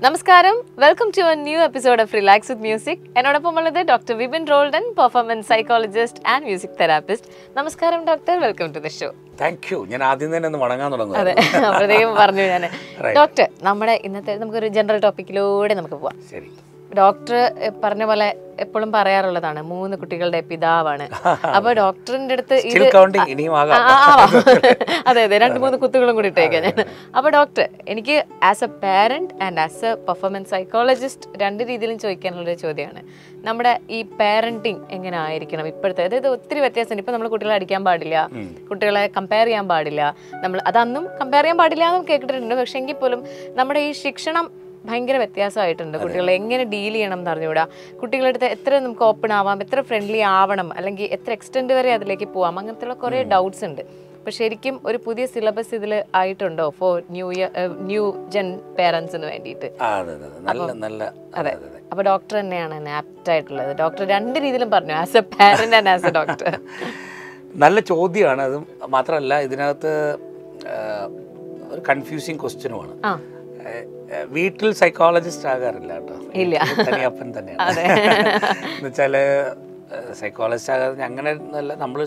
നമസ്കാരം welcome to a new episode of relax with music എന്നോടൊപ്പം ഉള്ളത് doctor Vipin Rolden performance psychologist and music therapist നമസ്കാരം doctor welcome to the show thank you ഞാൻ ആദ്യം തന്നെ ഒന്ന് വണങ്ങാൻ തുടങ്ങും അതെ അപ്പോഴത്തേക്കും പറഞ്ഞു ഞാൻ ഡോക്ടർ നമ്മുടെ ഇന്നത്തെ നമുക്കൊരു ജനറൽ ടോപ്പിക്കിലൂടെ നമുക്ക് പോവാം ശരി ഡോക്ടർ പറഞ്ഞ പോലെ എപ്പോഴും പറയാറുള്ളതാണ് മൂന്ന് കുട്ടികളുടെ പിതാവാണ് അപ്പൊ ഡോക്ടറിന്റെ അടുത്ത് ഇത് സ്റ്റിൽ കൗണ്ടിങ് ഇനിയും ആ, ആകാം ആ, ആവാം. അതെ അതെ രണ്ട് മൂന്ന് കുത്തുകളും കൂടി ഇട്ടേക്കാം ഞാൻ അപ്പൊ ഡോക്ടർ എനിക്ക് as a parent and as a performance psychologist രണ്ട് രീതിയിലും ചോദിക്കാനുള്ള ഒരു ചോദ്യമാണ് നമ്മുടെ ഈ പാരന്റിങ് എങ്ങനെ ആയിരിക്കണം ഇപ്പോഴത്തെ അതായത് ഒത്തിരി വ്യത്യാസമുണ്ട് ഇപ്പൊ നമ്മൾ കുട്ടികളെ അടിക്കാൻ പാടില്ല കുട്ടികളെ കമ്പയർ ചെയ്യാൻ പാടില്ല നമ്മൾ അതന്നും കമ്പയർ ചെയ്യാൻ പാടില്ല എന്നും കേട്ടിട്ടുണ്ട് പക്ഷെ എങ്കിൽ പോലും നമ്മുടെ ഈ ശിക്ഷണം ഭയങ്കര വ്യത്യാസമായിട്ടുണ്ട് കുട്ടികളെ എങ്ങനെ ഡീൽ ചെയ്യണം എന്ന് അറിഞ്ഞുകൂടാ കുട്ടികളുടെ അടുത്ത് എത്ര നമുക്ക് ഓപ്പൺ ആവാം എത്ര ഫ്രണ്ട്ലി ആവണം അല്ലെങ്കിൽ എത്ര എക്സ്റ്റെൻഡ് വരെ അതിലേക്ക് പോവാം അങ്ങനത്തെയുള്ള കുറേ ഡൗട്ട്സ് ഉണ്ട് അപ്പൊ ശരിക്കും ഒരു പുതിയ സിലബസ് ഇതിൽ ആയിട്ടുണ്ടോ for new year new gen പേരൻസിന് വേണ്ടിയിട്ട് ആ, അതെ അതെ അതെ. നല്ല നല്ല അതെ അതെ അതെ അപ്പൊ ഡോക്ടർ തന്നെയാണ് ആപ്റ്റ് ആയിട്ടുള്ളത് ഡോക്ടർ രണ്ട് രീതിയിലും പറഞ്ഞു as a parent and as a doctor നല്ല ചോദ്യമാണ് അതും മാത്രമല്ല ഇതിനകത്ത് ആ, ഒരു കൺഫ്യൂസിങ് ക്വസ്റ്റ്യനുമാണ് ആ വീട്ടിൽ സൈക്കോളജിസ്റ്റ് ആകാറില്ല കേട്ടോ ഇല്ല. വീട്ടിൽ തനിയപ്പൻ തന്നെയാണ് എന്നുവെച്ചാല് സൈക്കോളജിസ്റ്റ് ആകാതെ അങ്ങനെ നല്ല നമ്മൾ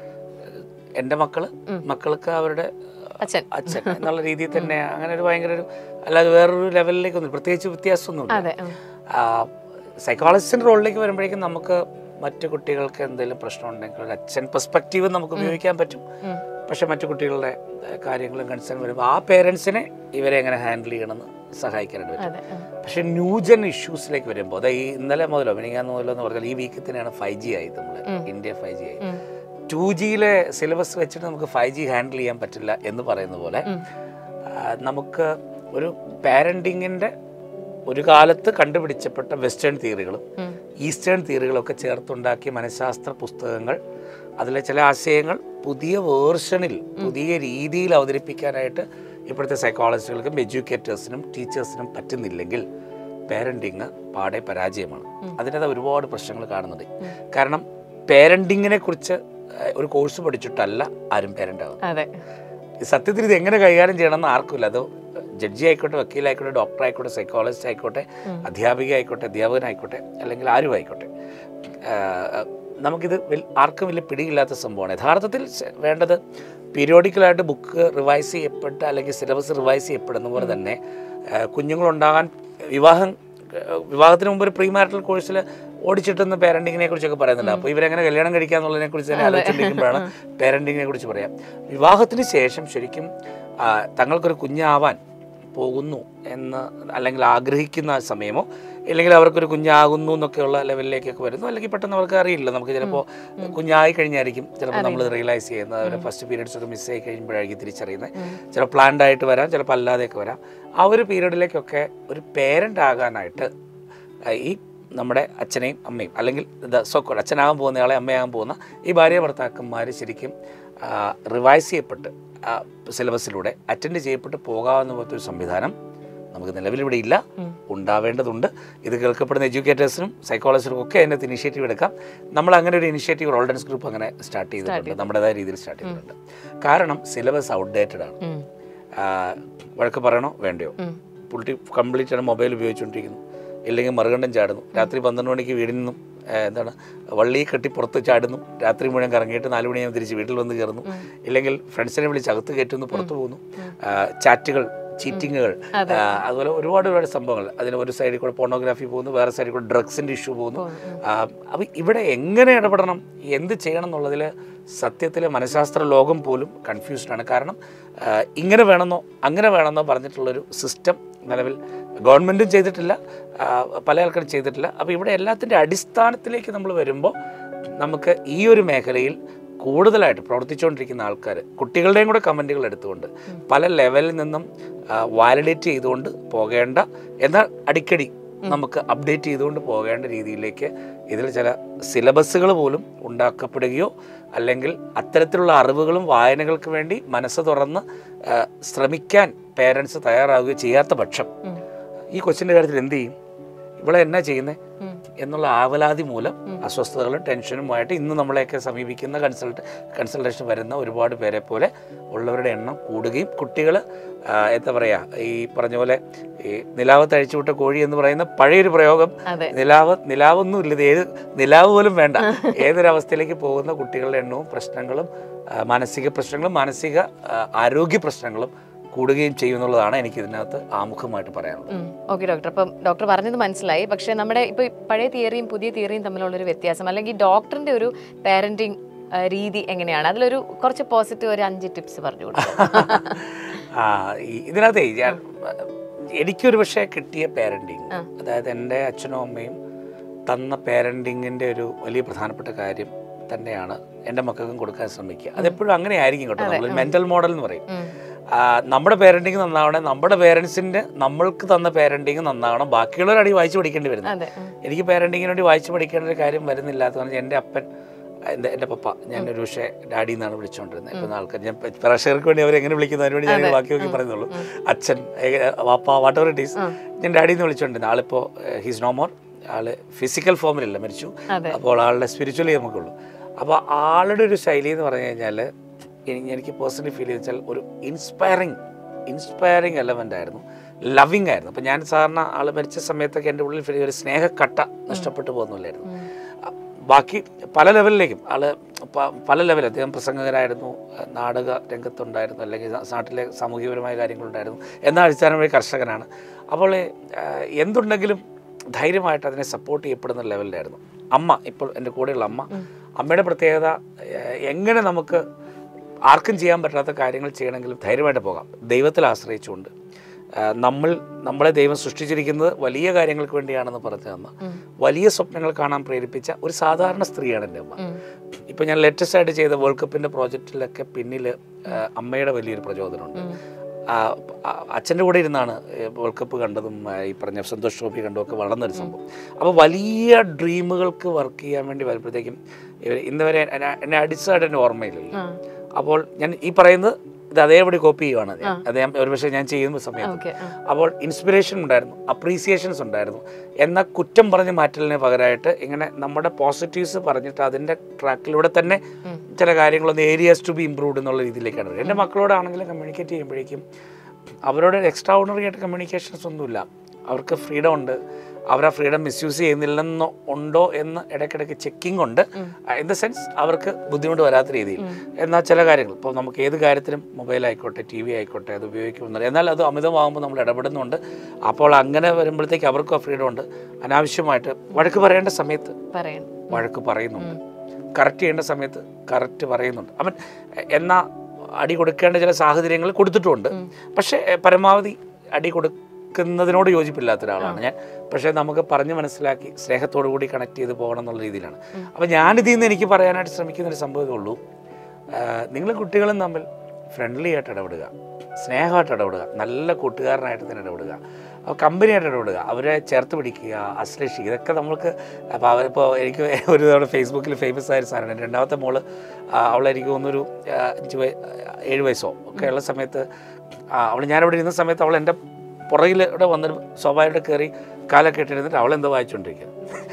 എൻ്റെ മക്കള് മക്കൾക്ക് അവരുടെ അച്ഛൻ അച്ഛൻ എന്നുള്ള രീതിയിൽ തന്നെ അങ്ങനെ ഒരു ഭയങ്കര ഒരു അല്ലാതെ വേറൊരു ലെവലിലേക്കൊന്നും പ്രത്യേകിച്ച് വ്യത്യാസമൊന്നുമില്ല അതെ ഉം. സൈക്കോളജിസ്റ്റിൻ്റെ റോളിലേക്ക് വരുമ്പോഴേക്കും നമുക്ക് മറ്റു കുട്ടികൾക്ക് എന്തെങ്കിലും പ്രശ്നം ഉണ്ടെങ്കിൽ ഒരു അച്ഛൻ പെർസ്പെക്റ്റീവ് നമുക്ക് ഉപയോഗിക്കാൻ പറ്റും ഉം. പക്ഷെ മറ്റു കുട്ടികളുടെ ഏഹ്, കാര്യങ്ങളും കൺസേൺ വരുമ്പോൾ ആ പേരൻസിനെ ഇവരെ എങ്ങനെ ഹാൻഡിൽ ചെയ്യണമെന്ന് സഹായിക്കാനായിട്ട് പറ്റും അതെ ഉം. പക്ഷെ ന്യൂജൻ ഇഷ്യൂസിലേക്ക് വരുമ്പോൾ അതായത് ഈ ഇന്നലെ മുതലോ മിനിങ്ങാന്ന് മുതലോ എന്ന് പറഞ്ഞാൽ ഈ വീക്കിൽ തന്നെയാണ് ഫൈവ് ജി ആയത് നമ്മൾ ഇന്ത്യ ഫൈവ് ജി ആയി ഉം. ടു ജിയിലെ സിലബസ് വെച്ചിട്ട് നമുക്ക് ഫൈവ് ജി ഹാൻഡിൽ ചെയ്യാൻ പറ്റില്ല എന്ന് പറയുന്ന പോലെ ആ, നമുക്ക് ഒരു പാരൻറ്റിങ്ങിൻ്റെ ഒരു കാലത്ത് കണ്ടുപിടിച്ചപ്പെട്ട വെസ്റ്റേൺ തിയറികളും ഉം. ഈസ്റ്റേൺ തിയറികളൊക്കെ ചേർത്തുണ്ടാക്കിയ മനഃശാസ്ത്ര പുസ്തകങ്ങൾ അതിലെ ചില ആശയങ്ങൾ പുതിയ വേർഷനിൽ പുതിയ രീതിയിൽ അവതരിപ്പിക്കാനായിട്ട് ഇപ്പോഴത്തെ സൈക്കോളജിസ്റ്റുകൾക്കും എഡ്യൂക്കേറ്റേഴ്സിനും ടീച്ചേഴ്സിനും പറ്റുന്നില്ലെങ്കിൽ പാരൻറ്റിങ് പാടെ പരാജയമാണ് അതിനകത്ത് ഒരുപാട് പ്രശ്നങ്ങൾ കാണുന്നുണ്ട് കാരണം പാരൻറ്റിങ്ങിനെ കുറിച്ച് ഏഹ്, ഒരു കോഴ്സ് പഠിച്ചിട്ടല്ല ആരും പാരൻ്റ് ആകുന്നത് അതെ ഈ സത്യത്തിൽ ഇത് എങ്ങനെ കൈകാര്യം ചെയ്യണമെന്ന് ആർക്കുമില്ല അത് ജഡ്ജി ആയിക്കോട്ടെ വക്കീലായിക്കോട്ടെ ഡോക്ടർ ആയിക്കോട്ടെ സൈക്കോളജിസ്റ്റ് ആയിക്കോട്ടെ അധ്യാപിക ആയിക്കോട്ടെ അധ്യാപകനായിക്കോട്ടെ അല്ലെങ്കിൽ ആരും ആയിക്കോട്ടെ ആഹ് നമുക്കിത് വൽ- ആർക്കും വലിയ പിടിയില്ലാത്ത സംഭവമാണ് യഥാർത്ഥത്തിൽ സ- വേണ്ടത് പീരിയോഡിക്കലായിട്ട് ബുക്ക് റിവൈസ് ചെയ്യപ്പെട്ട് അല്ലെങ്കിൽ സിലബസ് റിവൈസ് ചെയ്യപ്പെടുന്ന പോലെ തന്നെ ആഹ് കുഞ്ഞുങ്ങളുണ്ടാകാൻ വിവാഹം ആഹ് വിവാഹത്തിന് മുമ്പ് ഒരു പ്രീ മാരിറ്റൽ കോഴ്സിൽ ഓടിച്ചിട്ടുന്ന പാരന്റിങ്ങിനെ കുറിച്ചൊക്കെ പറയുന്നുണ്ട് അപ്പോൾ ഇവരെങ്ങനെ കല്യാണം കഴിക്കാന്നുള്ളതിനെ കുറിച്ച് തന്നെ ആലോചിച്ചിരിക്കുമ്പോഴാണ് പാരന്റിങ്ങിനെ കുറിച്ച് പറയാം വിവാഹത്തിന് ശേഷം ശരിക്കും ആ, തങ്ങൾക്കൊരു കുഞ്ഞാവാൻ പോകുന്നു എന്ന് അല്ലെങ്കിൽ ആഗ്രഹിക്കുന്ന സമയമോ അല്ലെങ്കിൽ അവർക്കൊരു കുഞ്ഞാകുന്നു എന്നൊക്കെയുള്ള ലെവലിലേക്കൊക്കെ വരുന്നു അല്ലെങ്കിൽ പെട്ടെന്ന് അവർക്ക് അറിയില്ല നമുക്ക് ചിലപ്പോൾ കുഞ്ഞായി കഴിഞ്ഞായിരിക്കും ചിലപ്പോൾ നമ്മൾ റിയലൈസ് ചെയ്യുന്നത് അവരുടെ ഫസ്റ്റ് പീരീഡ്സ് ഒക്കെ മിസ്സായി കഴിയുമ്പോഴായിരിക്കും തിരിച്ചറിയുന്നത് ചിലപ്പോൾ പ്ലാൻഡ് ആയിട്ട് വരാം ചിലപ്പോൾ അല്ലാതെയൊക്കെ വരാം ആ ഒരു പീരീഡിലേക്കൊക്കെ ഒരു പേരൻ്റ് ആകാനായിട്ട് ആ, ഈ നമ്മുടെ അച്ഛനെയും അമ്മയും അല്ലെങ്കിൽ സോക്കോൾ അച്ഛനാകാൻ പോകുന്നയാളെ അമ്മയാകാൻ പോകുന്ന ഈ ഭാര്യ ഭർത്താക്കന്മാർ ശരിക്കും റിവൈസ് ചെയ്യപ്പെട്ട് സിലബസിലൂടെ അറ്റൻഡ് ചെയ്യപ്പെട്ട് പോകാവുന്ന പോലത്തെ ഒരു സംവിധാനം നമുക്ക് നിലവിലിവിടെ ഇല്ല ഉണ്ടാവേണ്ടതുണ്ട് ഇത് കേൾക്കപ്പെടുന്ന എഡ്യൂക്കേറ്റേഴ്സിനും സൈക്കോളജിസ്റ്റിനും ഒക്കെ അതിനകത്ത് ഇനിഷ്യേറ്റീവ് എടുക്കാം നമ്മൾ അങ്ങനെ ഒരു ഇനിഷ്യേറ്റീവ് റോൾഡൻസ് ഗ്രൂപ്പ് അങ്ങനെ സ്റ്റാർട്ട് ചെയ്തിട്ടുണ്ട് നമ്മുടേതായ രീതിയിൽ സ്റ്റാർട്ട് ചെയ്തിട്ടുണ്ട് കാരണം സിലബസ് ഔട്ട്ഡേറ്റഡ് ആണ് ഉം. ആ, വഴക്ക് പറയണോ വേണ്ടയോ പുള്ളി കംപ്ലീറ്റ് ആണ് മൊബൈൽ ഉപയോഗിച്ചുകൊണ്ടിരിക്കുന്നു ഇല്ലെങ്കിൽ മറുകണ്ഠം ചാടുന്നു രാത്രി പന്ത്രണ്ട് മണിക്ക് വീടിൽ നിന്നും ആ, എന്താണ് വള്ളി കെട്ടി പുറത്ത് ചാടുന്നു രാത്രി മുഴുവൻ കറങ്ങിയിട്ട് നാല് മണിയാകുമ്പോൾ തിരിച്ച് വീട്ടിൽ വന്ന് കയറുന്നു ഇല്ലെങ്കിൽ ഫ്രണ്ട്സിനെ വിളിച്ച് അകത്ത് കയറ്റുന്നു പുറത്തു പോകുന്നു ആ, ചാറ്റുകൾ ചീറ്റിങ്ങുകൾ അതുപോലെ ഒരുപാട് ഒരുപാട് സംഭവങ്ങൾ അതിന് ഒരു സൈഡിൽ കൂടെ പോണോഗ്രാഫി പോകുന്നു വേറെ സൈഡിൽ കൂടെ ഡ്രഗ്സിൻ്റെ ഇഷ്യൂ പോകുന്നു അപ്പം ഇവിടെ എങ്ങനെ ഇടപെടണം എന്ത് ചെയ്യണം എന്നുള്ളതിൽ സത്യത്തിൽ മനഃശാസ്ത്ര ലോകം പോലും കൺഫ്യൂസ്ഡ് ആണ് കാരണം ആ, ഇങ്ങനെ വേണമെന്നോ അങ്ങനെ വേണമെന്നോ പറഞ്ഞിട്ടുള്ളൊരു സിസ്റ്റം നിലവിൽ ഗവൺമെൻറ്റും ചെയ്തിട്ടില്ല ആ, പല ആൾക്കാരും ചെയ്തിട്ടില്ല അപ്പോൾ ഇവിടെ എല്ലാത്തിൻ്റെ അടിസ്ഥാനത്തിലേക്ക് നമ്മൾ വരുമ്പോൾ നമുക്ക് ഈ ഒരു മേഖലയിൽ കൂടുതലായിട്ട് പ്രവർത്തിച്ചുകൊണ്ടിരിക്കുന്ന ആൾക്കാർ കുട്ടികളുടെയും കൂടെ കമൻറ്റുകൾ എടുത്തുകൊണ്ട് പല ലെവലിൽ നിന്നും വാലിഡേറ്റ് ചെയ്തുകൊണ്ട് പോകേണ്ട എന്നാൽ അടിക്കടി നമുക്ക് അപ്ഡേറ്റ് ചെയ്തുകൊണ്ട് പോകേണ്ട രീതിയിലേക്ക് ഇതിൽ ചില സിലബസുകൾ പോലും ഉണ്ടാക്കപ്പെടുകയോ അല്ലെങ്കിൽ അത്തരത്തിലുള്ള അറിവുകളും വായനകൾക്ക് വേണ്ടി മനസ്സ് തുറന്ന് ആ, ശ്രമിക്കാൻ പേരൻസ് തയ്യാറാവുകയോ ചെയ്യാത്ത പക്ഷം ഈ കൊച്ചിൻ്റെ കാര്യത്തിൽ എന്ത് ചെയ്യും ഇവിടെ എന്നാ ചെയ്യുന്നത് എന്നുള്ള ആവലാതി മൂലം അസ്വസ്ഥതകളും ടെൻഷനുമായിട്ട് ഇന്ന് നമ്മളെയൊക്കെ സമീപിക്കുന്ന കൺസൾട്ട് കൺസൾട്ടേഷൻ വരുന്ന ഒരുപാട് പേരെ പോലെ ഉള്ളവരുടെ എണ്ണം കൂടുകയും കുട്ടികൾ എന്താ പറയുക ഈ പറഞ്ഞ പോലെ ഈ നിലാവ് തഴിച്ചുവിട്ട കോഴി എന്ന് പറയുന്ന പഴയൊരു പ്രയോഗം അതെ നിലാവ് നിലാവൊന്നും ഇല്ല ഇത് ഏത് നിലാവ് പോലും വേണ്ട ഏതൊരവസ്ഥയിലേക്ക് പോകുന്ന കുട്ടികളുടെ എണ്ണവും പ്രശ്നങ്ങളും ആ, മാനസിക പ്രശ്നങ്ങളും മാനസിക ആ, ആരോഗ്യ പ്രശ്നങ്ങളും കൂടുകയും ചെയ്യുമെന്നുള്ളതാണ് എനിക്ക് ഇതിനകത്ത് ആമുഖമായിട്ട് പറയാനുള്ളത് ഓക്കെ ഡോക്ടർ അപ്പം ഡോക്ടർ പറഞ്ഞത് മനസ്സിലായി പക്ഷേ നമ്മുടെ ഇപ്പോൾ പഴയ തിയറിയും പുതിയ തിയറിയും തമ്മിലുള്ളൊരു വ്യത്യാസം അല്ലെങ്കിൽ ഡോക്ടറിന്റെ ഒരു പാരന്റിങ് രീതി എങ്ങനെയാണ് അതിലൊരു കുറച്ച് പോസിറ്റീവ് ഒരു അഞ്ച് ടിപ്സ് പറഞ്ഞു കൊടുക്കും ആ ഈ- ഇതിനകത്തേ ഞാൻ എനിക്കൊരു പക്ഷേ കിട്ടിയ പാരൻറ്റിങ് ആ. അതായത് എൻ്റെ അച്ഛനും അമ്മയും തന്ന പാരൻറ്റിങ്ങിൻ്റെ ഒരു വലിയ പ്രധാനപ്പെട്ട കാര്യം തന്നെയാണ് എൻ്റെ മക്കൾക്കും കൊടുക്കാൻ ശ്രമിക്കുക അതെപ്പോഴും അങ്ങനെ ആയിരിക്കും കേട്ടോ നമ്മൾ മെൻ്റൽ മോഡൽ എന്ന് പറയും ഉം. ആ, നമ്മുടെ പേരൻറ്റിങ് നന്നാവണേ നമ്മുടെ പേരൻസിൻ്റെ നമ്മൾക്ക് തന്ന പേരൻറ്റിങ് നന്നാവണം ബാക്കിയുള്ളവരടി വായിച്ചു പഠിക്കേണ്ടി വരുന്നത് അതെ ഉം. എനിക്ക് പാരൻറ്റിങ്ങിന് വേണ്ടി വായിച്ചു പഠിക്കേണ്ട ഒരു കാര്യം വരുന്നില്ലാത്തതാണ് എൻ്റെ അപ്പൻ എൻ്റെ എൻ്റെ പപ്പ ഞാൻ ഒരു പക്ഷേ ഡാഡി എന്നാണ് വിളിച്ചുകൊണ്ടിരുന്നത് ഇപ്പം ആൾക്കാർ ഞാൻ പ്രേക്ഷകർക്ക് വേണ്ടി അവരെങ്ങനെ വിളിക്കുന്നതിന് വേണ്ടി ഞാൻ ബാക്കി നോക്കി പറയുന്നുള്ളൂ അച്ഛൻ ഏ, വാപ്പ വാട്ട് എവർ ഇറ്റ് ഈസ് ഞാൻ ഡാഡി എന്ന് വിളിച്ചുകൊണ്ടിരുന്നത് ആളിപ്പോൾ ഹീസ് നോ മോർ ആള് ഫിസിക്കൽ ഫോമിലല്ല മരിച്ചു അതെ. അപ്പോൾ ആളുടെ സ്പിരിച്വലി നമുക്കുള്ളൂ അപ്പോൾ ആളുടെ ഒരു ശൈലി എന്ന് പറഞ്ഞു കഴിഞ്ഞാൽ എനിക്ക് പേഴ്സണലി ഫീൽ ചെയ്തെന്ന് വെച്ചാൽ ഒരു ഇൻസ്പയറിങ് ഇൻസ്പയറിങ് എലമെൻ്റ് ആയിരുന്നു ലവിങ് ആയിരുന്നു അപ്പം ഞാൻ സാധാരണ ആൾ മരിച്ച സമയത്തൊക്കെ എൻ്റെ ഉള്ളിൽ ഫീൽ ചെയ്ത ഒരു സ്നേഹക്കട്ട നഷ്ടപ്പെട്ടു പോകുന്നില്ലായിരുന്നു അ- ബാക്കി പല ലെവലിലേക്കും ആള് പ- പല ലെവൽ അദ്ദേഹം പ്രസംഗകരായിരുന്നു നാടക രംഗത്തുണ്ടായിരുന്നു അല്ലെങ്കിൽ നാട്ടിലെ സാമൂഹികപരമായ കാര്യങ്ങളുണ്ടായിരുന്നു എന്നാൽ അടിസ്ഥാനമായി കർഷകനാണ് അപ്പോൾ ആ, എന്തുണ്ടെങ്കിലും ധൈര്യമായിട്ട് അതിനെ സപ്പോർട്ട് ചെയ്യപ്പെടുന്ന ലെവലിലായിരുന്നു അമ്മ ഇപ്പോൾ എൻ്റെ കൂടെയുള്ള അമ്മ അമ്മയുടെ പ്രത്യേകത ഏഹ്, എങ്ങനെ നമുക്ക് ആർക്കും ചെയ്യാൻ പറ്റാത്ത കാര്യങ്ങൾ ചെയ്യണമെങ്കിലും ധൈര്യമായിട്ട് പോകാം ദൈവത്തിൽ ആശ്രയിച്ചുകൊണ്ട് ഏഹ്, നമ്മൾ നമ്മളെ ദൈവം സൃഷ്ടിച്ചിരിക്കുന്നത് വലിയ കാര്യങ്ങൾക്ക് വേണ്ടിയാണെന്ന് പറഞ്ഞു തന്ന വലിയ സ്വപ്നങ്ങൾ കാണാൻ പ്രേരിപ്പിച്ച ഒരു സാധാരണ സ്ത്രീയാണ് എൻ്റെ അമ്മ ഉം. ഇപ്പം ഞാൻ ലേറ്റസ്റ്റ് ആയിട്ട് ചെയ്ത വേൾഡ് കപ്പിൻ്റെ പ്രോജക്റ്റിലൊക്കെ പിന്നിൽ അമ്മയുടെ വലിയൊരു പ്രചോദനമുണ്ട് ആ, ആ, അച്ഛൻ്റെ കൂടെ ഇരുന്നാണ് ഏ, വേൾഡ് കപ്പ് കണ്ടതും ആ, ഈ പറഞ്ഞ സന്തോഷ് ട്രോഫി കണ്ടും ഒക്കെ വളർന്നൊരു സംഭവം അപ്പോൾ വലിയ ഡ്രീമുകൾക്ക് വർക്ക് ചെയ്യാൻ വേണ്ടി വരുമ്പോഴത്തേക്കും ഇവർ ഇന്ന് വരെ എന്നെ- എന്നെ അടിച്ചതായിട്ട് എൻ്റെ ഓർമ്മയിലില്ല ആ. അപ്പോൾ ഞാൻ ഈ പറയുന്നത് ഇത് അതേപടി കോപ്പി ചെയ്യുവാണ് ഞാൻ അത് ഞാൻ ഒരുപക്ഷെ ഞാൻ ചെയ്യുന്ന സമയത്ത് ഓക്കെ ആ. അപ്പോൾ ഇൻസ്പിറേഷൻ ഉണ്ടായിരുന്നു അപ്രീസിയേഷൻസ് ഉണ്ടായിരുന്നു എന്നാൽ കുറ്റം പറഞ്ഞ് മാറ്റലിന് പകരമായിട്ട് ഇങ്ങനെ നമ്മുടെ പോസിറ്റീവ്സ് പറഞ്ഞിട്ട് അതിൻ്റെ ട്രാക്കിലൂടെ തന്നെ ചില കാര്യങ്ങളൊന്ന് ഏരിയാസ് ടു ബി ഇമ്പ്രൂവ്ഡ് എന്നുള്ള രീതിയിലേക്കാണ് വരുന്നത്. എൻ്റെ മക്കളോടാണെങ്കിലും കമ്മ്യൂണിക്കേറ്റ് ചെയ്യുമ്പോഴേക്കും അവരോട് എക്സ്ട്രാ ഓർഡിനറി ആയിട്ട് കമ്മ്യൂണിക്കേഷൻസ് ഒന്നുമില്ല അവർക്ക് ഫ്രീഡം ഉണ്ട് അവർ ആ ഫ്രീഡം മിസ്യൂസ് ചെയ്യുന്നില്ലെന്നോ ഉണ്ടോ എന്ന് ഇടയ്ക്കിടയ്ക്ക് ചെക്കിംഗ് ഉണ്ട് ഇൻ ദ സെൻസ് അവർക്ക് ബുദ്ധിമുട്ട് വരാത്ത രീതിയിൽ എന്നാൽ ചില കാര്യങ്ങൾ ഇപ്പോൾ നമുക്ക് ഏത് കാര്യത്തിലും മൊബൈൽ ആയിക്കോട്ടെ ടി വി ആയിക്കോട്ടെ അത് ഉപയോഗിക്കുമെന്നില്ല എന്നാൽ അത് അമിതമാകുമ്പോൾ നമ്മൾ ഇടപെടുന്നുണ്ട് അപ്പോൾ അങ്ങനെ വരുമ്പോഴത്തേക്ക് അവർക്കും ആ ഫ്രീഡം ഉണ്ട് അനാവശ്യമായിട്ട് വഴക്ക് പറയേണ്ട സമയത്ത് പറയണം വഴക്ക് പറയുന്നുണ്ട് കറക്റ്റ് ചെയ്യേണ്ട സമയത്ത് കറക്റ്റ് പറയുന്നുണ്ട് അവൻ എന്നാ അടി കൊടുക്കേണ്ട ചില സാഹചര്യങ്ങൾ കൊടുത്തിട്ടുമുണ്ട് പക്ഷേ എ, പരമാവധി അടി കൊടുക്കുന്നതിനോട് യോജിപ്പില്ലാത്ത ഒരാളാണ് ഞാൻ പക്ഷേ നമുക്ക് പറഞ്ഞ് മനസ്സിലാക്കി സ്നേഹത്തോടു കൂടി കണക്ട് ചെയ്ത് പോകണം എന്നുള്ള രീതിയിലാണ് അപ്പോൾ ഞാനിതിൽ നിന്ന് എനിക്ക് പറയാനായിട്ട് ശ്രമിക്കുന്ന ഒരു സംഭവമേ ഉള്ളൂ നിങ്ങൾ കുട്ടികളും തമ്മിൽ ഫ്രണ്ട്ലി ആയിട്ട് ഇടപെടുക സ്നേഹമായിട്ട് ഇടപെടുക നല്ല കൂട്ടുകാരനായിട്ട് തന്നെ ഇടപെടുക അപ്പോൾ കമ്പനിയായിട്ട് ഇടപെടുക അവരെ ചേർത്ത് പിടിക്കുക അശ്ലേഷിക്കുക ഇതൊക്കെ നമ്മൾക്ക് അപ്പോൾ അവരിപ്പോൾ എനിക്ക് ഒരു തവണ ഫേസ്ബുക്കിൽ ഫേമസ് ആയ ഒരു സാധനമാണ് എൻ്റെ രണ്ടാമത്തെ മോള് ആ, അവൾ എനിക്ക് തോന്നുന്നൊരു ആ, അഞ്ച് വയ ഏഴ് വയസ്സോ ഒക്കെ ഉള്ള സമയത്ത് ആ, അവൾ ഞാനിവിടെ ഇരുന്ന സമയത്ത് അവൾ എൻ്റെ പുറകിലൂടെ വന്നിട്ട് സ്വാഭാവികമായിട്ട് കയറി കാലൊക്കെ ഇട്ടിരുന്നിട്ട് അവൾ എന്തോ വായിച്ചുകൊണ്ടിരിക്കുക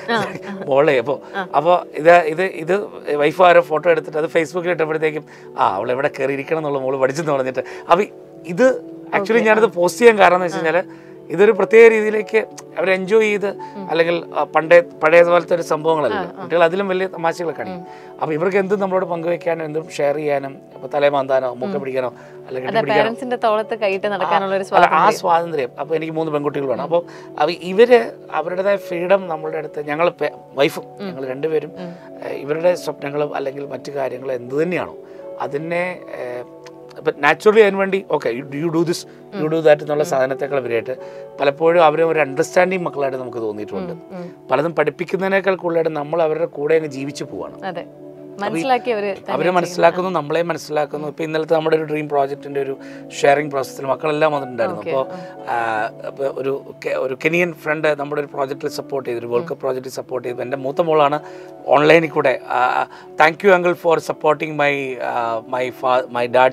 മോളെ അപ്പോൾ അപ്പോൾ ഇത് ഇത് ഇത് വൈഫ് ആരോ ഫോട്ടോ എടുത്തിട്ട് അത് ഫേസ്ബുക്കിൽ ഇട്ടപ്പോഴത്തേക്കും ആ അവൾ എവിടെ കയറി ഇരിക്കണം എന്നുള്ള മോള് പഠിച്ചെന്ന് പറഞ്ഞിട്ട് അപ്പോൾ ഇത് ആക്ച്വലി ഞാനത് പോസ്റ്റ് ചെയ്യാൻ കാരണം എന്ന് വെച്ച് കഴിഞ്ഞാൽ ഇതൊരു പ്രത്യേക രീതിയിലേക്ക് അവർ എൻജോയ് ചെയ്ത് അല്ലെങ്കിൽ ആ, പണ്ടേ പഴയ പോലത്തെ ഒരു സംഭവങ്ങളല്ല കുട്ടികൾ അതിലും വലിയ തമാശകളൊക്കെ ആണ് അപ്പോൾ ഇവർക്ക് എന്തും നമ്മളോട് പങ്കുവെക്കാനും എന്തും ഷെയർ ചെയ്യാനും ഇപ്പോൾ തലേ മാന്താനോ മൂക്ക പിടിക്കാനോ അല്ലെങ്കിൽ അതെ പേരൻസിന്റെ തോളത്ത് കൈയിട്ട് നടക്കാനുള്ള ഒരു അല്ല ആ സ്വാതന്ത്ര്യം അപ്പോൾ എനിക്ക് മൂന്ന് പെൺകുട്ടികൾ വേണം അപ്പോൾ അവ ഇവര് അവരുടേതായ ഫ്രീഡം നമ്മളുടെ അടുത്ത് ഞങ്ങൾ വൈഫും ഞങ്ങൾ രണ്ടുപേരും ഏഹ്, ഇവരുടെ സ്വപ്നങ്ങളും അല്ലെങ്കിൽ മറ്റു കാര്യങ്ങളും എന്ത് തന്നെയാണോ അതിനെ ഇപ്പം നാച്ചുറലി അതിന് വേണ്ടി okay you do this you do that എന്നുള്ള സാധനത്തെക്കാൾ ഇവരായിട്ട് പലപ്പോഴും അവരെ ഒരു അണ്ടർസ്റ്റാൻഡിങ് മക്കളായിട്ട് നമുക്ക് തോന്നിയിട്ടുണ്ട് പലതും പഠിപ്പിക്കുന്നതിനേക്കാൾ കൂടുതലായിട്ട് നമ്മൾ അവരുടെ കൂടെ അങ്ങ് ജീവിച്ചു പോവാണ് അതെ മനസ്സിലാക്കി അവര് തന്നെ അവരെ മനസ്സിലാക്കുന്നു നമ്മളെ മനസ്സിലാക്കുന്നു ഇപ്പൊ ഇന്നലത്തെ നമ്മുടെ ഒരു ഡ്രീം പ്രോജക്റ്റിന്റെ ഒരു ഷെയറിംഗ് പ്രോസസ്സിൽ മക്കളെല്ലാം വന്നിട്ടുണ്ടായിരുന്നു അപ്പോൾ ഒരു കെ- ഒരു കെനിയൻ ഫ്രണ്ട് നമ്മുടെ ഒരു പ്രോജക്റ്റിൽ സപ്പോർട്ട് ചെയ്തു ഒരു വേൾഡ് കപ്പ് പ്രോജക്റ്റിൽ സപ്പോർട്ട് ചെയ്തു എൻ്റെ മൂത്ത മോളാണ് ഓൺലൈനിൽ കൂടെ thank you uncle for supporting my my fa my dad's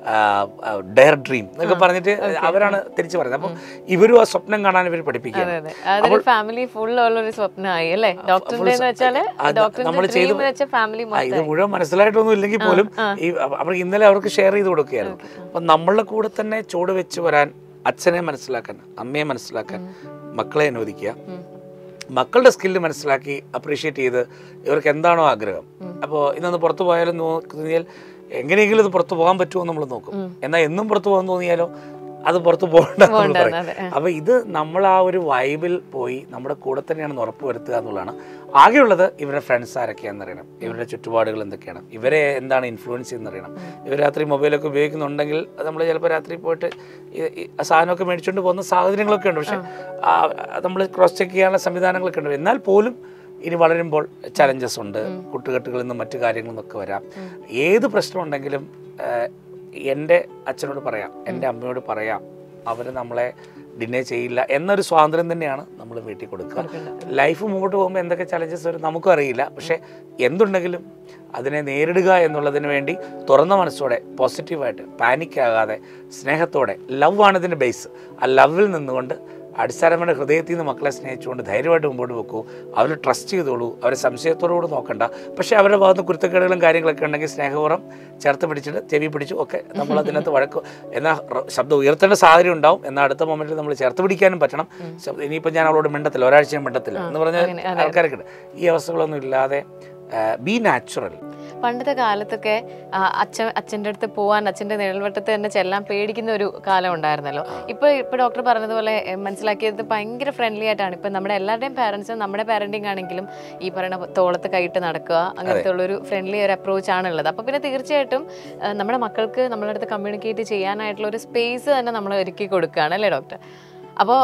dare dream എന്നൊക്കെ പറഞ്ഞിട്ട് അവരാണ് തിരിച്ചു പറയുന്നത് അപ്പം ഇവരും ആ സ്വപ്നം കാണാൻ ഇവർ പഠിപ്പിക്കുക അതെ അതെ അതൊരു ഫാമിലി ഫുൾ ഉള്ളൊരു സ്വപ്നമായി അല്ലേ ഡോക്ടറിന്റെ എന്ന് വെച്ചാല് അത് ഡോക്ടറിന്റെ നമ്മള് ഡ്രീം ചെയ്ത് വെച്ച ഫാമിലി ആ, ഇത് മുഴുവൻ മനസ്സിലായിട്ടൊന്നും ഇല്ലെങ്കിൽ പോലും ഈ അവ- അവർ ഇന്നലെ അവർക്ക് ഷെയർ ചെയ്ത് കൊടുക്കുകയായിരുന്നു അപ്പം നമ്മളുടെ കൂടെ തന്നെ ചുവട് വെച്ച് വരാൻ അച്ഛനെ മനസ്സിലാക്കാൻ അമ്മയെ മനസ്സിലാക്കാൻ മക്കളെ അനുവദിക്കുക മക്കളുടെ സ്കില്ല് മനസ്സിലാക്കി അപ്രീഷിയേറ്റ് ചെയ്ത് ഇവർക്ക് എന്താണോ ആഗ്രഹം അപ്പോൾ ഇന്നൊന്ന് പുറത്തു പോയാലും തോന്നിയാൽ എങ്ങനെയെങ്കിലും ഇത് പുറത്തു പോകാൻ പറ്റുമോ നമ്മൾ നോക്കും എന്നാൽ എന്നും പുറത്തു പോകാൻ തോന്നിയാലോ അത് പുറത്ത് പോകണ്ട പോകണ്ടെന്ന്, അതെ. അപ്പൊ ഇത് നമ്മൾ ആ ഒരു വൈബിൽ പോയി നമ്മുടെ കൂടെ തന്നെയാണെന്ന് ഉറപ്പ് വരുത്തുക എന്നുള്ളതാണ് ആകെയുള്ളത് ഇവരുടെ ഫ്രണ്ട്സ് ആരൊക്കെയാണെന്ന് അറിയണം ഇവരുടെ ചുറ്റുപാടുകൾ എന്തൊക്കെയാണ് ഇവരെ എന്താണ് ഇൻഫ്ലുവൻസ് ചെയ്യുന്നത് അറിയണം ഇവർ രാത്രി മൊബൈലൊക്കെ ഉപയോഗിക്കുന്നുണ്ടെങ്കിൽ നമ്മൾ ചിലപ്പോൾ രാത്രി പോയിട്ട് ഈ- ഈ സാധനമൊക്കെ മേടിച്ചുകൊണ്ട് പോകുന്ന സാഹചര്യങ്ങളൊക്കെ ഉണ്ട് പക്ഷെ നമ്മൾ ക്രോസ് ചെക്ക് ചെയ്യാനുള്ള സംവിധാനങ്ങളൊക്കെ ഉണ്ട് എന്നാൽ പോലും ഇനി വളരുമ്പോൾ ചലഞ്ചസ് ഉണ്ട് കൂട്ടുകെട്ടുകളിൽ നിന്നും മറ്റു കാര്യങ്ങളിൽ നിന്നൊക്കെ വരാം ഏത് പ്രശ്നം ഉണ്ടെങ്കിലും ആഹ്, എൻ്റെ അച്ഛനോട് പറയാം എൻ്റെ അമ്മയോട് പറയാം അവർ നമ്മളെ ഡിനേ ചെയ്യില്ല എന്നൊരു സ്വാതന്ത്ര്യം തന്നെയാണ് നമ്മൾ വീട്ടിൽ കൊടുക്കുക ലൈഫ് മുമ്പോട്ട് പോകുമ്പോൾ എന്തൊക്കെ ചലഞ്ചസ് വരും നമുക്കും അറിയില്ല പക്ഷേ എന്തുണ്ടെങ്കിലും അതിനെ നേരിടുക എന്നുള്ളതിന് വേണ്ടി തുറന്ന മനസ്സോടെ പോസിറ്റീവായിട്ട് പാനിക് ആകാതെ സ്നേഹത്തോടെ ലവ് ആണ് ഇതിൻ്റെ ബേസ് ആ ലവിൽ നിന്നുകൊണ്ട് അടിസ്ഥാനപരമായ ഹൃദയത്തിൽ നിന്ന് മക്കളെ സ്നേഹിച്ചുകൊണ്ട് ധൈര്യമായിട്ട് മുമ്പോട്ട് വെക്കൂ അവരെ ട്രസ്റ്റ് ചെയ്തോളൂ അവരെ സംശയത്തോടുകൂടി നോക്കണ്ട പക്ഷേ അവരുടെ ഭാഗത്ത് കുരുത്തക്കേടുകളും കാര്യങ്ങളൊക്കെ ഉണ്ടെങ്കിൽ സ്നേഹപൂർവ്വം ചേർത്ത് പിടിച്ചിട്ട് ചെവി പിടിച്ചു ഒക്കെ നമ്മൾ അതിനകത്ത് വഴക്ക് എന്നാൽ റ- ശബ്ദം ഉയർത്തേണ്ട സാഹചര്യം ഉണ്ടാവും എന്നാൽ അടുത്ത മൊമെന്റിൽ നമ്മൾ ചേർത്ത് പിടിക്കാനും പറ്റണം ശബ്ദം ഇനിയിപ്പോൾ ഞാൻ അവളോട് മിണ്ടത്തില്ല ഒരാഴ്ച ഞാൻ മിണ്ടത്തില്ല എന്ന് പറഞ്ഞാൽ ആൾക്കാരൊക്കെ ഉണ്ട് ഈ അവസ്ഥകളൊന്നും ഇല്ലാതെ ബി നാച്ചുറൽ പണ്ടത്തെ കാലത്തൊക്കെ ആ, അച്ഛൻ അച്ഛൻ്റെ അടുത്ത് പോവാൻ അച്ഛൻ്റെ നിഴൽവട്ടത്ത് തന്നെ ചെല്ലാൻ പേടിക്കുന്ന ഒരു കാലം ഉണ്ടായിരുന്നല്ലോ ഇപ്പൊ ഇപ്പൊ ഡോക്ടർ പറഞ്ഞതുപോലെ എ, മനസ്സിലാക്കിയത് ഭയങ്കര ഫ്രണ്ട്ലി ആയിട്ടാണ് ഇപ്പൊ നമ്മുടെ എല്ലാവരുടെയും പാരന്റ്സും നമ്മുടെ പാരന്റിങ് ആണെങ്കിലും ഈ പറയുന്ന തോളത്ത് കൈയിട്ട് നടക്കുക അങ്ങനത്തെ ഉള്ളൊരു ഫ്രണ്ട്ലി ഒരു അപ്രോച്ച് ആണ് ഉള്ളത് അപ്പൊ പിന്നെ തീർച്ചയായിട്ടും ആ, നമ്മുടെ മക്കൾക്ക് നമ്മളെ അടുത്ത് കമ്മ്യൂണിക്കേറ്റ് ചെയ്യാനായിട്ടുള്ള ഒരു സ്പേസ് തന്നെ നമ്മൾ ഒരുക്കി കൊടുക്കുകയാണ് അല്ലേ ഡോക്ടർ അപ്പോൾ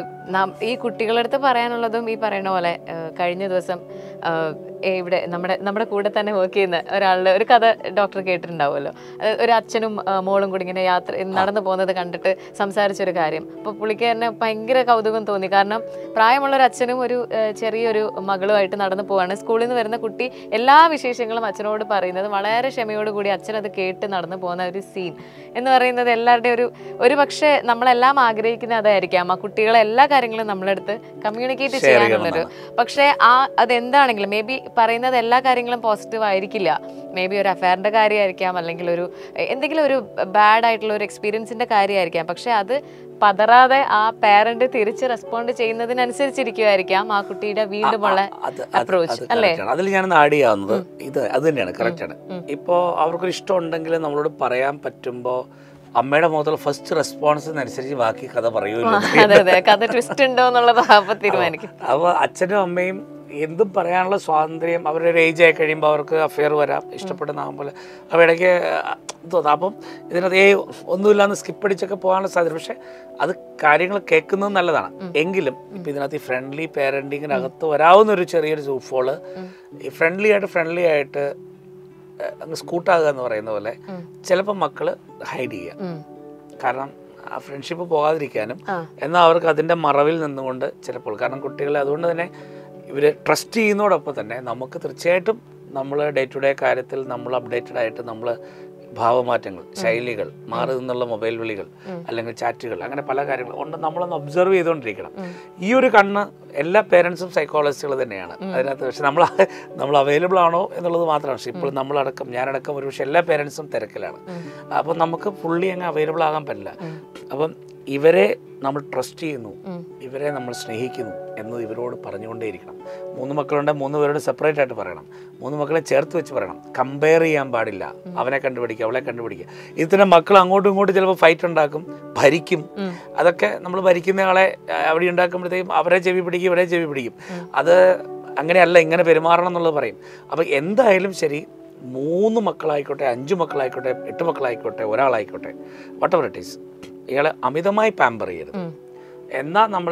ഈ കുട്ടികളുടെ അടുത്ത് പറയാനുള്ളതും ഈ പറയുന്ന പോലെ ആ, കഴിഞ്ഞ ദിവസം ആ, ഏ, ഇവിടെ നമ്മുടെ നമ്മുടെ കൂടെ തന്നെ വർക്ക് ചെയ്യുന്ന ഒരാളുടെ ഒരു കഥ ഡോക്ടർ കേട്ടിട്ടുണ്ടാവുമല്ലോ അത് ഒരു അച്ഛനും ആ, മോളും കൂടി ഇങ്ങനെ യാത്ര നടന്നു പോകുന്നത് കണ്ടിട്ട് സംസാരിച്ചൊരു കാര്യം അപ്പോൾ പുള്ളിക്ക് തന്നെ ഭയങ്കര കൗതുകം തോന്നി കാരണം പ്രായമുള്ള ഒരു അച്ഛനും ഒരു ആ, ചെറിയൊരു മകളുമായിട്ട് നടന്നു പോവാണ് സ്കൂളിൽ നിന്ന് വരുന്ന കുട്ടി എല്ലാ വിശേഷങ്ങളും അച്ഛനോട് പറയുന്നത് വളരെ ക്ഷമയോട് കൂടി അച്ഛൻ അത് കേട്ട് നടന്നു പോകുന്ന ഒരു സീൻ എന്ന് പറയുന്നത് എല്ലാവരുടെയും ഒരു ഒരു പക്ഷേ നമ്മളെല്ലാം ആഗ്രഹിക്കുന്ന അതായിരിക്കാം ആ കുട്ടികളെ എല്ലാ കാര്യങ്ങളും നമ്മളെടുത്ത് കമ്മ്യൂണിക്കേറ്റ് Share ചെയ്യണം ചെയ്യാനുള്ളൊരു പക്ഷേ ആ അതെന്താണെങ്കിലും മേ ബി പറയുന്നത് എല്ലാ കാര്യങ്ങളും പോസിറ്റീവ് ആയിരിക്കില്ല മേ ബി ഒരു അഫയറിന്റെ കാര്യമായിരിക്കാം അല്ലെങ്കിൽ ഒരു എന്തെങ്കിലും ഒരു ബാഡ് ആയിട്ടുള്ള ഒരു എക്സ്പീരിയൻസിന്റെ കാര്യമായിരിക്കാം പക്ഷെ അത് പതറാതെ ആ പാരന്റ് തിരിച്ച് റെസ്പോണ്ട് ചെയ്യുന്നതിനനുസരിച്ചിരിക്കുമായിരിക്കാം ആ കുട്ടിയുടെ വീണ്ടുമുള്ള അത് അപ്രോച്ച് അല്ലേ അതിൽ ഞാനൊന്ന് ആഡ് ചെയ്യാവുന്നത് ഇത് അത് തന്നെയാണ് കറക്റ്റ് ആണ് ഇപ്പോൾ അവർക്കൊരു ഇഷ്ടം ഉണ്ടെങ്കിൽ നമ്മളോട് പറയാൻ പറ്റുമ്പോൾ അമ്മയുടെ മുഖത്തുള്ള ഫസ്റ്റ് റെസ്പോൺസിനനുസരിച്ച് ബാക്കി കഥ പറയുമല്ലോ അതെ അതെ കഥ ട്വിസ്റ്റ് ഉണ്ടോ എന്നുള്ളത് അപ്പൊ തീരുമാനിക്കും അപ്പോൾ അച്ഛനും അമ്മയും എന്തും പറയാനുള്ള സ്വാതന്ത്ര്യം അവരുടെ ഒരു ഏജ് ആയി കഴിയുമ്പോൾ അവർക്ക് അഫെയർ വരാം ഇഷ്ടപ്പെടുന്നതാകുമ്പോൾ അപ്പോൾ ഇടയ്ക്ക് തോന്നാം അപ്പം ഇതിനകത്ത് ഏ ഒന്നുമില്ലാന്ന് സ്കിപ്പ് അടിച്ചൊക്കെ പോകാനുള്ള സാധ്യത പക്ഷേ അത് കാര്യങ്ങൾ കേൾക്കുന്നത് നല്ലതാണ് എങ്കിലും ഇപ്പം ഇതിനകത്ത് ഈ ഫ്രണ്ട്ലി പേരൻറ്റിങ്ങിനകത്ത് വരാവുന്ന ഒരു ചെറിയൊരു സൂഫോള് ഈ ഫ്രണ്ട്ലി ആയിട്ട് ഫ്രണ്ട്ലി ആയിട്ട് ഏഹ്, അങ്ങ് സ്കൂട്ടാകുക എന്ന് പറയുന്ന പോലെ ചിലപ്പോൾ മക്കൾ ഹൈഡ് ചെയ്യുക ഉം. കാരണം ആ ഫ്രണ്ട്ഷിപ്പ് പോകാതിരിക്കാനും ആ. എന്നാൽ അവർക്ക് അതിൻ്റെ മറവിൽ നിന്നുകൊണ്ട് ചിലപ്പോൾ കാരണം കുട്ടികളെ അതുകൊണ്ട് തന്നെ ഇവർ ട്രസ്റ്റ് ചെയ്യുന്നതോടൊപ്പം തന്നെ നമുക്ക് തീർച്ചയായിട്ടും നമ്മൾ ഡേ ടു ഡേ കാര്യത്തിൽ നമ്മൾ അപ്ഡേറ്റഡ് ആയിട്ട് നമ്മൾ ഭാവമാറ്റങ്ങൾ ശൈലികൾ മാറി നിന്നുള്ള മൊബൈൽ വിളികൾ അല്ലെങ്കിൽ ചാറ്റുകൾ അങ്ങനെ പല കാര്യങ്ങളും ഉണ്ട് നമ്മളൊന്ന് ഒബ്സർവ് ചെയ്തുകൊണ്ടിരിക്കണം ഈ ഒരു കണ്ണ് എല്ലാ പേരൻസും സൈക്കോളജിസ്റ്റുകൾ തന്നെയാണ് അതിനകത്ത് പക്ഷെ നമ്മൾ നമ്മൾ അവൈലബിൾ ആണോ എന്നുള്ളത് മാത്രമാണ് പക്ഷെ ഇപ്പോൾ നമ്മളടക്കം ഞാനടക്കം ഒരു പക്ഷേ എല്ലാ പേരൻസും തിരക്കിലാണ് അപ്പോൾ നമുക്ക് ഫുള്ളി അങ്ങ് അവൈലബിൾ ആകാൻ പറ്റില്ല അപ്പം ഇവരെ നമ്മൾ ട്രസ്റ്റ് ചെയ്യുന്നു ഇവരെ നമ്മൾ സ്നേഹിക്കുന്നു എന്നത് ഇവരോട് പറഞ്ഞുകൊണ്ടേയിരിക്കണം മൂന്ന് മക്കളുണ്ട് മൂന്ന് പേരോട് സെപ്പറേറ്റ് ആയിട്ട് പറയണം മൂന്ന് മക്കളെ ചേർത്ത് വെച്ച് പറയണം കമ്പയർ ചെയ്യാൻ പാടില്ല അവനെ കണ്ടുപിടിക്കുക അവളെ കണ്ടുപിടിക്കുക ഇതിന് മക്കൾ അങ്ങോട്ടും ഇങ്ങോട്ടും ചിലപ്പോൾ ഫൈറ്റ് ഉണ്ടാക്കും ഭരിക്കും അതൊക്കെ നമ്മൾ ഭരിക്കുന്ന ആളെ ആ, അവിടെ ഉണ്ടാക്കുമ്പോഴത്തേക്കും അവരെ ചെവി പിടിക്കും ഇവരെ ചെവി പിടിക്കും അത് അങ്ങനെയല്ല ഇങ്ങനെ പെരുമാറണം എന്നുള്ളത് പറയും അപ്പോൾ എന്തായാലും ശരി മൂന്ന് മക്കളായിക്കോട്ടെ അഞ്ച് മക്കളായിക്കോട്ടെ എട്ട് മക്കളായിക്കോട്ടെ ഒരാളായിക്കോട്ടെ വട്ട് എവർ ഇറ്റ് ഈസ് ഇയാളെ അമിതമായി പാമ്പർ ചെയ്യരുത് എന്നാൽ നമ്മൾ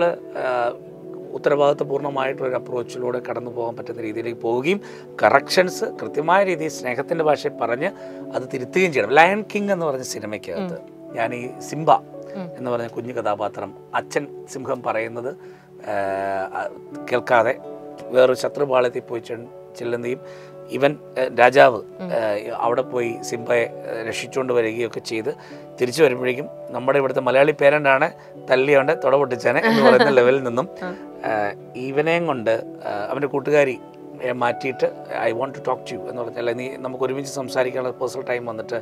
ഉത്തരവാദിത്വപൂർണ്ണമായിട്ടൊരു അപ്രോച്ചിലൂടെ കടന്നു പോകാൻ പറ്റുന്ന രീതിയിലേക്ക് പോവുകയും കറക്ഷൻസ് കൃത്യമായ രീതിയിൽ സ്നേഹത്തിൻ്റെ ഭാഷയിൽ പറഞ്ഞ് അത് തിരുത്തുകയും ചെയ്യണം ലയൺ കിങ് എന്ന് പറഞ്ഞ സിനിമയ്ക്കകത്ത് ഞാൻ ഈ സിംബ എന്ന് പറഞ്ഞ കുഞ്ഞു കഥാപാത്രം അച്ഛൻ സിംഹം പറയുന്നത് ആ, കേൾക്കാതെ വേറൊരു ശത്രുപാളയത്തിൽ പോയി ചെന്ന് ചെല്ലുന്നതും ഇവൻ ഏഹ്, രാജാവ് ഏഹ്, അവിടെ പോയി സിംബയെ ഏഹ്, രക്ഷിച്ചുകൊണ്ട് വരികയൊക്കെ ചെയ്ത് തിരിച്ചു വരുമ്പോഴേക്കും നമ്മുടെ ഇവിടുത്തെ മലയാളി പേരൻ്റാണ് തല്ലിയോണ്ട് തുട പൊട്ടിച്ചേനെ എന്ന് പറയുന്ന ലെവലിൽ നിന്നും ഏഹ്, ഇവനെയും കൊണ്ട് ഏഹ്, അവൻ്റെ കൂട്ടുകാരി ഏഹ്, മാറ്റിയിട്ട് I won't to talk to you എന്ന് പറഞ്ഞാൽ നീ നമുക്ക് ഒരുമിച്ച് സംസാരിക്കാനുള്ള പേഴ്സണൽ ടൈം വന്നിട്ട്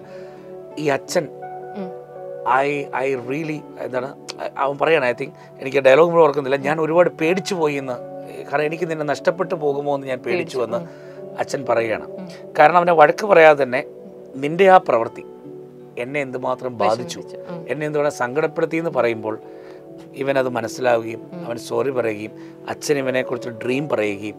ഈ അച്ഛൻ ഉം. ഐ ഐ റിയലി എന്താണ് അവൻ പറയണം ഐ തിങ്ക് എനിക്ക് ഡയലോഗ് മുഴുവൻ ഓർക്കുന്നില്ല ഞാൻ ഒരുപാട് പേടിച്ചു പോയി എന്ന് കാരണം എനിക്ക് നിന്നെ നഷ്ടപ്പെട്ടു പോകുമോ എന്ന് ഞാൻ പേടിച്ചു എന്ന് അച്ഛൻ പറയുകയാണ് കാരണം അവനെ വഴക്ക് പറയാതെ തന്നെ നിന്റെ ആ പ്രവൃത്തി എന്നെ എന്തുമാത്രം ബാധിച്ചു ഉം. എന്നെ എന്തുവേണം സങ്കടപ്പെടുത്തി എന്ന് പറയുമ്പോൾ ഇവനത് മനസ്സിലാവുകയും അവൻ സോറി പറയുകയും അച്ഛൻ ഇവനെക്കുറിച്ച് ഡ്രീം പറയുകയും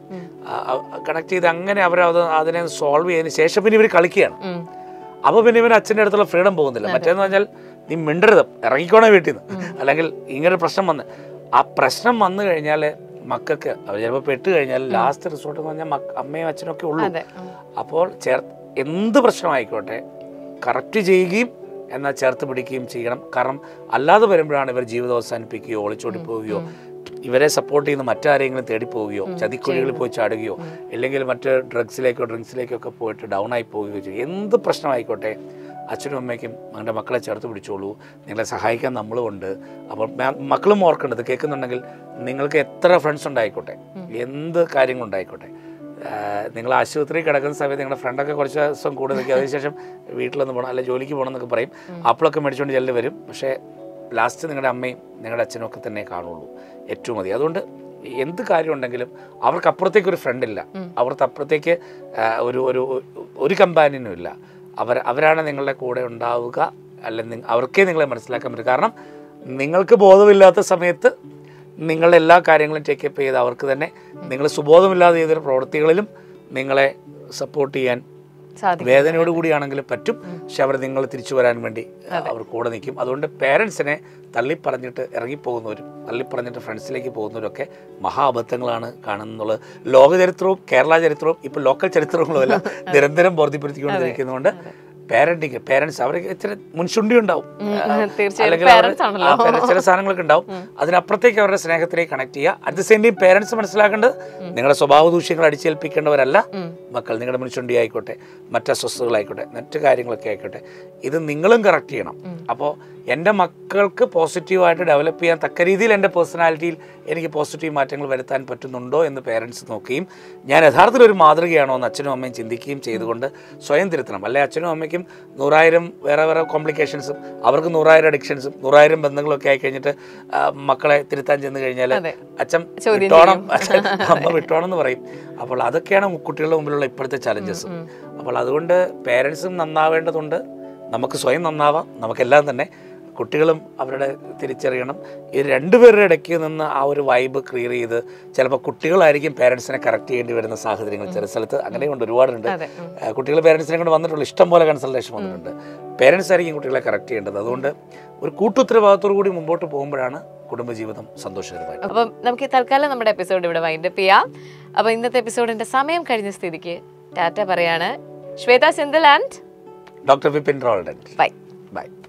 കണക്ട് ചെയ്ത് അങ്ങനെ അവർ അത് അതിനെ സോൾവ് ചെയ്തതിന് ശേഷം പിന്നെ ഇവർ കളിക്കുകയാണ് ഉം. അപ്പോൾ പിന്നെ ഇവൻ അച്ഛൻ്റെ അടുത്തുള്ള ഫ്രീഡം പോകുന്നില്ല മറ്റേന്ന് പറഞ്ഞാൽ നീ മിണ്ടരുത് ഇറങ്ങിക്കോണേ വീട്ടിൽ നിന്ന് അല്ലെങ്കിൽ ഇങ്ങനെ പ്രശ്നം വന്ന് ആ പ്രശ്നം വന്നു കഴിഞ്ഞാൽ മക്കൾക്ക് അവർ ചിലപ്പോൾ പെട്ട് കഴിഞ്ഞാൽ ലാസ്റ്റ് റിസോർട്ട് എന്ന് പറഞ്ഞാൽ മക്ക അമ്മയും അച്ഛനും ഒക്കെ ഉള്ളൂ അതെ ഉം. അപ്പോൾ ചേർ എന്ത് പ്രശ്നമായിക്കോട്ടെ കറക്റ്റ് ചെയ്യുകയും എന്നാൽ ചേർത്ത് പിടിക്കുകയും ചെയ്യണം കാരണം അല്ലാതെ വരുമ്പോഴാണ് ഇവർ ജീവിതം അവസാനിപ്പിക്കുകയോ ഒളിച്ചോടി പോവുകയോ ഇവരെ സപ്പോർട്ട് ചെയ്യുന്ന മറ്റാരെങ്കിലും തേടി പോവുകയോ ചതിക്കുഴികളിൽ പോയി ചാടുകയോ ഇല്ലെങ്കിൽ മറ്റ് ഡ്രഗ്സിലേക്കോ ഡ്രിങ്ക്സിലേക്കോ ഒക്കെ പോയിട്ട് ഡൗൺ ആയി പോവുകയോ ചെയ്യും എന്ത് പ്രശ്നമായിക്കോട്ടെ അച്ഛനും അമ്മയ്ക്കും നിങ്ങളുടെ മക്കളെ ചേർത്ത് പിടിച്ചോളൂ നിങ്ങളെ സഹായിക്കാൻ നമ്മളും ഉണ്ട് അപ്പോൾ മ- മക്കളും ഓർക്കേണ്ടത് കേൾക്കുന്നുണ്ടെങ്കിൽ നിങ്ങൾക്ക് എത്ര ഫ്രണ്ട്സ് ഉണ്ടായിക്കോട്ടെ എന്ത് കാര്യങ്ങളുണ്ടായിക്കോട്ടെ ആഹ് നിങ്ങൾ ആശുപത്രിയിൽ കിടക്കുന്ന സമയത്ത് നിങ്ങളുടെ ഫ്രണ്ടൊക്കെ കുറച്ച് ദിവസം കൂടെ നിൽക്കും അതിനുശേഷം വീട്ടിലൊന്ന് പോകണം അല്ലെങ്കിൽ ജോലിക്ക് പോകണം എന്നൊക്കെ പറയും ആപ്പിളൊക്കെ മേടിച്ചുകൊണ്ട് ചെല്ലു വരും പക്ഷേ ലാസ്റ്റ് നിങ്ങളുടെ അമ്മയും നിങ്ങളുടെ അച്ഛനും ഒക്കെ തന്നെ കാണുള്ളൂ ഏറ്റവും മതി അതുകൊണ്ട് എന്ത് കാര്യം ഉണ്ടെങ്കിലും അവർക്ക് അപ്പുറത്തേക്ക് ഒരു ഫ്രണ്ടില്ല അവർക്ക് അപ്പുറത്തേക്ക് ആഹ് ഒരു ഒരു ഒരു കമ്പാനിയനും ഇല്ല അവർ അവരാണ് നിങ്ങളുടെ കൂടെ ഉണ്ടാവുക അല്ലെങ്കിൽ അവർക്കേ നിങ്ങളെ മനസ്സിലാക്കാൻ പറ്റും കാരണം നിങ്ങൾക്ക് ബോധമില്ലാത്ത സമയത്ത് നിങ്ങളുടെ എല്ലാ കാര്യങ്ങളും ടേക്കപ്പ് ചെയ്ത് അവർക്ക് തന്നെ നിങ്ങൾ സുബോധമില്ലാതെ ചെയ്തൊരു പ്രവൃത്തികളിലും നിങ്ങളെ സപ്പോർട്ട് ചെയ്യാൻ സാധിക്കും വേദനയോട് കൂടിയാണെങ്കിലും പറ്റും പക്ഷെ അവർ നിങ്ങൾ തിരിച്ചു വരാൻ വേണ്ടി അവർ കൂടെ നിൽക്കും അതുകൊണ്ട് പേരൻസിനെ തള്ളിപ്പറഞ്ഞിട്ട് ഇറങ്ങിപ്പോകുന്നവരും തള്ളിപ്പറഞ്ഞിട്ട് ഫ്രണ്ട്സിലേക്ക് പോകുന്നവരൊക്കെ മഹാ അബദ്ധങ്ങളാണ് കാണുന്നുള്ളത് ലോക ചരിത്രവും കേരള ചരിത്രവും ഇപ്പോൾ ലോക്കൽ ചരിത്രങ്ങളും എല്ലാം നിരന്തരം ബോധ്യപ്പെടുത്തിക്കൊണ്ടിരിക്കുന്നതുകൊണ്ട് പാരന്റിങ് പേരൻസ് അവർക്ക് ഇച്ചിരി മുൻശുണ്ടി ഉണ്ടാവും തീർച്ചയായും അല്ലെങ്കിൽ അവരുടെ- parents ആണല്ലോ. ആ, parents ചില സാധനങ്ങളൊക്കെ ഉണ്ടാവും അതിനപ്പുറത്തേക്ക് അവരുടെ സ്നേഹത്തിലേക്ക് കണക്ട് ചെയ്യുക at the same time parents മനസ്സിലാക്കേണ്ടത് നിങ്ങളുടെ സ്വഭാവ ദൂഷ്യങ്ങൾ അടിച്ചേൽപ്പിക്കേണ്ടവരല്ല മക്കൾ നിങ്ങളുടെ മുൻശുണ്ടി ആയിക്കോട്ടെ മറ്റ് അസ്വസ്ഥതകളായിക്കോട്ടെ മറ്റു കാര്യങ്ങളൊക്കെ ആയിക്കോട്ടെ ഇത് നിങ്ങളും കറക്റ്റ് ചെയ്യണം അപ്പോൾ എൻ്റെ മക്കൾക്ക് പോസിറ്റീവായിട്ട് ഡെവലപ്പ് ചെയ്യാൻ തക്ക രീതിയിൽ എൻ്റെ പേഴ്സണാലിറ്റിയിൽ എനിക്ക് പോസിറ്റീവ് മാറ്റങ്ങൾ വരുത്താൻ പറ്റുന്നുണ്ടോ എന്ന് പേരൻസ് നോക്കുകയും ഞാൻ യഥാർത്ഥത്തിൽ ഒരു മാതൃകയാണോ എന്ന് അച്ഛനും അമ്മയും ചിന്തിക്കുകയും ചെയ്തുകൊണ്ട് സ്വയം തിരുത്തണം അല്ലെ അച്ഛനും അമ്മയ്ക്കും നൂറായിരം വേറെ വേറെ കോംപ്ലിക്കേഷൻസും അവർക്ക് നൂറായിരം അഡിക്ഷൻസും നൂറായിരം ബന്ധങ്ങളൊക്കെ ആയി കഴിഞ്ഞിട്ട് ആ, മക്കളെ തിരുത്താൻ ചെന്ന് കഴിഞ്ഞാൽ അതെ. അച്ഛൻ ചോദ്യം വിട്ടോണം അച്ഛൻ അമ്മ വിട്ടോണം എന്ന് പറയും അപ്പോൾ അതൊക്കെയാണ് കുട്ടികളുടെ മുമ്പിലുള്ള ഇപ്പോഴത്തെ ചലഞ്ചസ് അപ്പോൾ അതുകൊണ്ട് പേരൻസും നന്നാവേണ്ടതുണ്ട് നമുക്ക് സ്വയം നന്നാവാം നമുക്കെല്ലാം തന്നെ കുട്ടികളും അവരുടെ തിരിച്ചറിയണം ഈ രണ്ടുപേരുടെ ഇടയ്ക്ക് നിന്ന് ആ ഒരു വൈബ് ക്ലിയർ ചെയ്ത് ചിലപ്പോൾ കുട്ടികളായിരിക്കും പേരൻസിനെ കറക്റ്റ് ചെയ്യേണ്ടി വരുന്ന സാഹചര്യങ്ങൾ ചില സ്ഥലത്ത് അങ്ങനെയുണ്ട് ഒരുപാടുണ്ട് അതെ ഉം. ആ, കുട്ടികൾ പേരൻസിനെ കൊണ്ട് വന്നിട്ടുള്ള ഇഷ്ടം പോലെ കൺസൾട്ടേഷൻ വന്നിട്ടുണ്ട് പേരൻസ് ആയിരിക്കും കുട്ടികളെ കറക്റ്റ് ചെയ്യേണ്ടത് അതുകൊണ്ട് ഒരു കൂട്ടുത്തരവാദിത്തോടു കൂടി മുമ്പോട്ട് പോകുമ്പോഴാണ് കുടുംബജീവിതം സന്തോഷകരമായി അപ്പം നമുക്ക് ഈ തൽക്കാലം നമ്മുടെ എപ്പിസോഡ് ഇവിടെ വൈൻഡപ്പ് ചെയ്യാം അപ്പോൾ ഇന്നത്തെ എപ്പിസോഡിന്റെ സമയം കഴിഞ്ഞ സ്ഥിതിക്ക് ടാറ്റ പറയാണ് Shweta Sindhal and doctor Vipin Rolden bye by